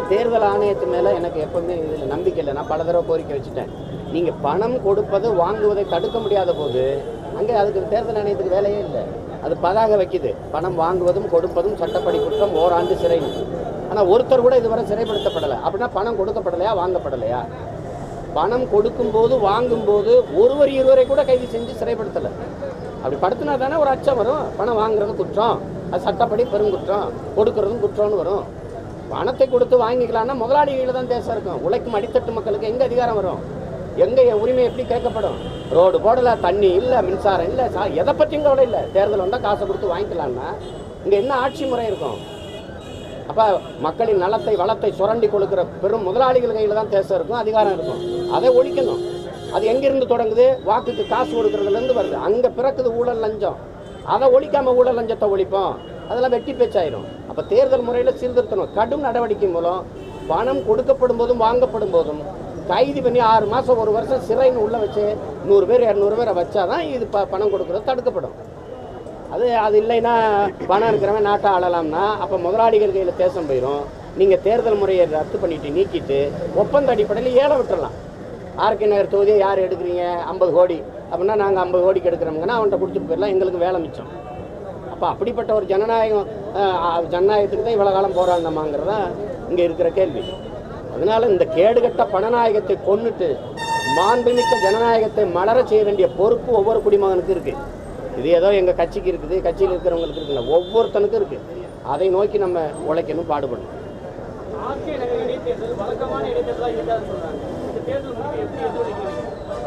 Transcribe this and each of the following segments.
தேர்தல் ஆணையத்து மேலே எனக்கு எப்பவுமே இதில் நம்பிக்கை இல்லை நான் பல தடவை கோரிக்கை வச்சுட்டேன் நீங்கள் பணம் கொடுப்பது வாங்குவதை தடுக்க முடியாத போது அங்கே அதுக்கு தேர்தல் ஆணையத்துக்கு வேலையே இல்லை அது பதாக வைக்குது பணம் வாங்குவதும் கொடுப்பதும் சட்டப்படி குற்றம் ஓராண்டு சிறை ஆனால் ஒருத்தர் கூட இதுவரை சிறைப்படுத்தப்படலை அப்படின்னா பணம் கொடுக்கப்படலையா வாங்கப்படலையா பணம் கொடுக்கும்போது வாங்கும்போது ஒருவர் இருவரை கூட கைது செஞ்சு சிறைப்படுத்தலை அப்படி படுத்தினா தானே ஒரு அச்சம் வரும் பணம் வாங்குறது குற்றம் அது சட்டப்படி பெருங்குற்றம் கொடுக்கறதும் குற்றம்னு வரும் பணத்தை கொடுத்து வாங்கிக்கலாம்னா முதலாளிகளில் தான் தேசம் இருக்கும் உழைக்கும் அடித்தட்டு மக்களுக்கு எங்கே அதிகாரம் வரும் எங்கே என் உரிமை எப்படி கேட்கப்படும் ரோடு போடல தண்ணி இல்லை மின்சாரம் இல்லை சா எதை பற்றியும் கவலை இல்லை தேர்தல் வந்தால் காசை கொடுத்து வாங்கிக்கலாம்னா இங்கே என்ன ஆட்சி முறை இருக்கும் அப்போ மக்களின் நலத்தை வளத்தை சுரண்டி கொடுக்கிற பெரும் முதலாளிகள் கையில் தான் தேசம் இருக்கும் அதிகாரம் இருக்கும் அதை ஒழிக்கணும் அது எங்கிருந்து தொடங்குது வாக்குக்கு காசு கொடுக்கறதுலேருந்து வருது அங்கே பிறக்குது ஊழல் லஞ்சம் அதை ஒழிக்காம ஊழல் லஞ்சத்தை ஒழிப்போம் அதெல்லாம் வெட்டி பேச்சாயிரும் அப்போ தேர்தல் முறையில் சீர்திருத்தணும் கடும் நடவடிக்கை மூலம் பணம் கொடுக்கப்படும் போதும் வாங்கப்படும் போதும் கைது பண்ணி ஆறு மாதம் ஒரு வருஷம் சிறைன்னு உள்ள வச்சு நூறு பேர் இரநூறு பேரை வச்சாதான் இது ப பணம் கொடுக்குறது தடுக்கப்படும் அது அது இல்லைன்னா பணம் இருக்கிறவன் நாட்டை ஆளலாம்னா அப்போ முதலாளிகள் கையில் தேசம் போயிடும் நீங்கள் தேர்தல் முறையை ரத்து பண்ணிட்டு நீக்கிட்டு ஒப்பந்த அடிப்படையில் ஏலம் விட்டுறலாம் ஆர்கே நகர் தொகுதியை யார் எடுக்கிறீங்க ஐம்பது கோடி அப்படின்னா நாங்கள் ஐம்பது கோடிக்கு எடுக்கிறோம்ங்கன்னா அவன்கிட்ட கொடுத்துட்டு போயிடலாம் எங்களுக்கு வேலை மிச்சம் அப்போ அப்படிப்பட்ட ஒரு ஜனநாயகம் அஹ், அஹ், ஜனநாயகத்துக்கு தான் இவ்வளோ காலம் போராடினோமாங்கிறது தான் இங்கே இருக்கிற கேள்வி அதனால இந்த கேடுகட்ட பணநாயகத்தை கொன்னுட்டு மாண்புமிக்க ஜனநாயகத்தை மலர செய்ய வேண்டிய பொறுப்பு ஒவ்வொரு குடிமகனுக்கு இருக்கு இது ஏதோ எங்கள் கட்சிக்கு இருக்குது கட்சியில் இருக்கிறவங்களுக்கு இருக்குல்ல ஒவ்வொருத்தனுக்கும் இருக்கு அதை நோக்கி நம்ம உழைக்கணும் பாடுபடணும் ஆர்கே நகர் இடைத்தேர்தல் வழக்கமான இடைத்தேர்தலாக இருக்காதுன்னு சொல்றாங்க இந்த தேர்தல் முடிவு எப்படி எதிர்கொள்கிறீங்க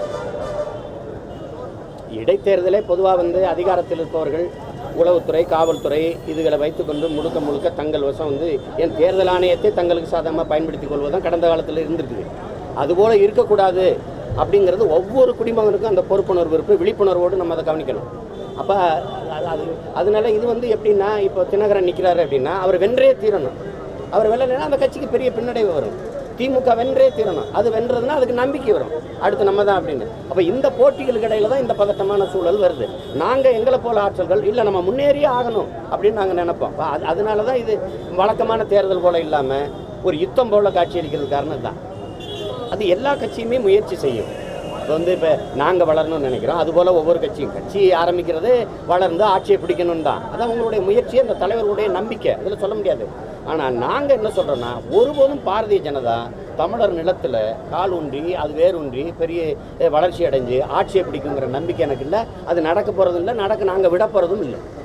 இடைத்தேர்தலே பொதுவாக வந்து அதிகாரத்தில் இருப்பவர்கள் உளவுத்துறை காவல்துறை இதுகளை வைத்துக்கொண்டு முழுக்க முழுக்க தங்கள் வசம் வந்து என் தேர்தல் ஆணையத்தை தங்களுக்கு சாதகமாக பயன்படுத்திக் கொள்வதுதான் கடந்த காலத்தில் இருந்திருக்குது அதுபோல் இருக்கக்கூடாது அப்படிங்கிறது ஒவ்வொரு குடிமகனுக்கும் அந்த பொறுப்புணர்வு இருப்பு விழிப்புணர்வோடு நம்ம அதை கவனிக்கணும் அப்போ அது அது அதனால இது வந்து எப்படின்னா இப்போ தினகரன் நிற்கிறாரு அப்படின்னா அவர் வென்றே தீரணும் அவர் வெல்லலைன்னா அந்த கட்சிக்கு பெரிய பின்னடைவு வரும் திமுக வென்றே தீரணும் அது வென்றதுன்னா அதுக்கு நம்பிக்கை வரும் அடுத்து நம்ம தான் அப்படின்னு அப்போ இந்த போட்டிகளுக்கு இடையில தான் இந்த பதட்டமான சூழல் வருது நாங்கள் எங்களை போல ஆற்றல்கள் இல்லை நம்ம முன்னேறியே ஆகணும் அப்படின்னு நாங்கள் நினைப்போம் அப்ப அது அதனால தான் இது வழக்கமான தேர்தல் போல இல்லாமல் ஒரு யுத்தம் போல காட்சியளிக்கிறது காரணம் தான் அது எல்லா கட்சியுமே முயற்சி செய்யும் இப்போ வந்து இப்போ நாங்கள் வளரணும்னு நினைக்கிறோம் அதுபோல் ஒவ்வொரு கட்சியும் கட்சி ஆரம்பிக்கிறது வளர்ந்து ஆட்சியை பிடிக்கணும் தான் அதான் உங்களுடைய முயற்சி அந்த தலைவருடைய நம்பிக்கை அதில் சொல்ல முடியாது ஆனால் நாங்கள் என்ன சொல்கிறோன்னா ஒருபோதும் பாரதிய ஜனதா தமிழர் நிலத்தில் கால் ஊன்றி அது வேரூன்றி பெரிய அஹ், வளர்ச்சி அடைஞ்சு ஆட்சியை பிடிக்குங்கிற நம்பிக்கை எனக்கு இல்லை அது நடக்க போகிறதும் இல்லை நடக்க நாங்கள் விட போகிறதும் இல்லை